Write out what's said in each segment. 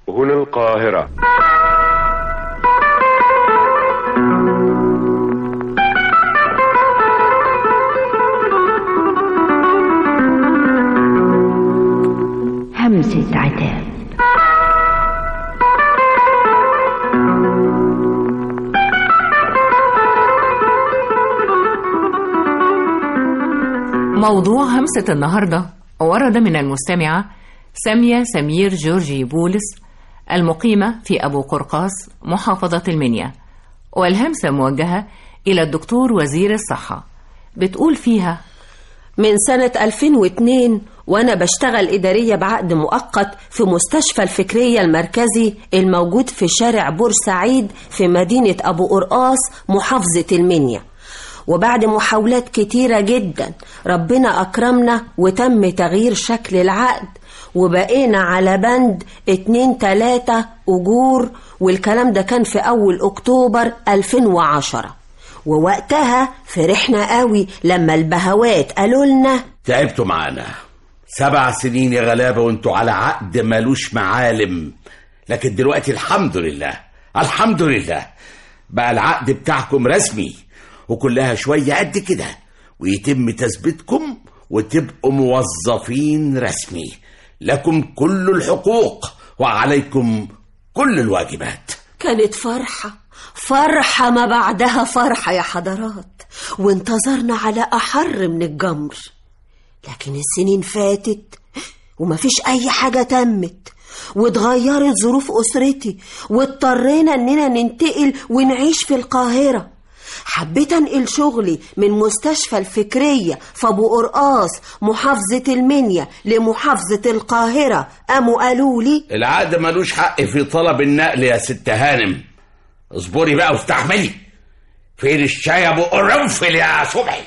هنا القاهرة همسة عتاب موضوع همسة النهاردة ورد من المستمعة سامية سمير جورجي بولس المقيمة في أبو قرقاس محافظة المنيا والهمسة موجهة إلى الدكتور وزير الصحة بتقول فيها من سنة 2002 وأنا بشتغل إدارية بعقد مؤقت في مستشفى الفكرية المركزي الموجود في شارع بورسعيد في مدينة أبو قرقاس محافظة المنيا وبعد محاولات كتيرة جدا ربنا أكرمنا وتم تغيير شكل العقد وبقينا على بند اتنين تلاتة أجور والكلام ده كان في أول أكتوبر 2010 ووقتها فرحنا قوي لما البهوات قالوا لنا تعبتوا معانا سبع سنين يا غلابة وانتوا على عقد مالوش معالم لكن دلوقتي الحمد لله الحمد لله بقى العقد بتاعكم رسمي وكلها شوية قد كده ويتم تثبيتكم وتبقوا موظفين رسمي لكم كل الحقوق وعليكم كل الواجبات كانت فرحة فرحة ما بعدها فرحة يا حضرات وانتظرنا على أحر من الجمر لكن السنين فاتت ومفيش أي حاجة تمت واتغيرت ظروف أسرتي واضطرينا إننا ننتقل ونعيش في القاهرة حبيت انقل شغلي من مستشفى الفكرية في أبو قرقاس محافظة المنيا لمحافظة القاهرة قاموا قالوا لي العقد ملوش حق في طلب النقل يا ست هانم اصبري بقى واستحملي فين الشاي ابو قرنفل يا صبحي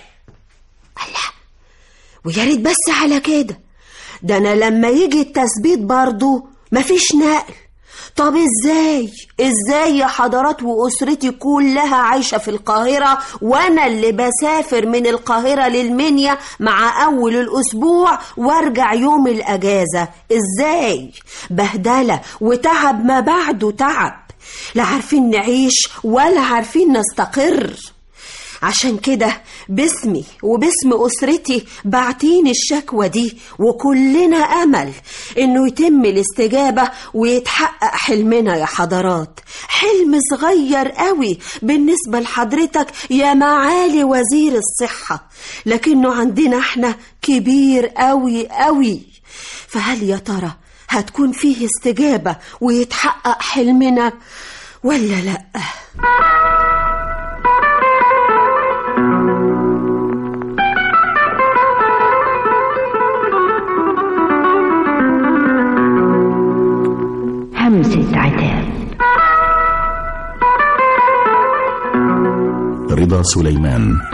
ويا ريت بس على كده ده انا لما يجي التثبيت برضه مفيش نقل طب ازاي ازاي يا حضرات واسرتي كلها عايشه في القاهره وانا اللي بسافر من القاهره للمنيا مع اول الاسبوع وارجع يوم الاجازه ازاي بهدله وتعب ما بعده تعب لا عارفين نعيش ولا عارفين نستقر عشان كده باسمي وباسم أسرتي بعتين الشكوى دي وكلنا أمل إنه يتم الاستجابة ويتحقق حلمنا يا حضرات حلم صغير قوي بالنسبة لحضرتك يا معالي وزير الصحة لكنه عندنا احنا كبير قوي قوي فهل يا ترى هتكون فيه استجابة ويتحقق حلمنا ولا لأ؟ همسة عتاب رضا سليمان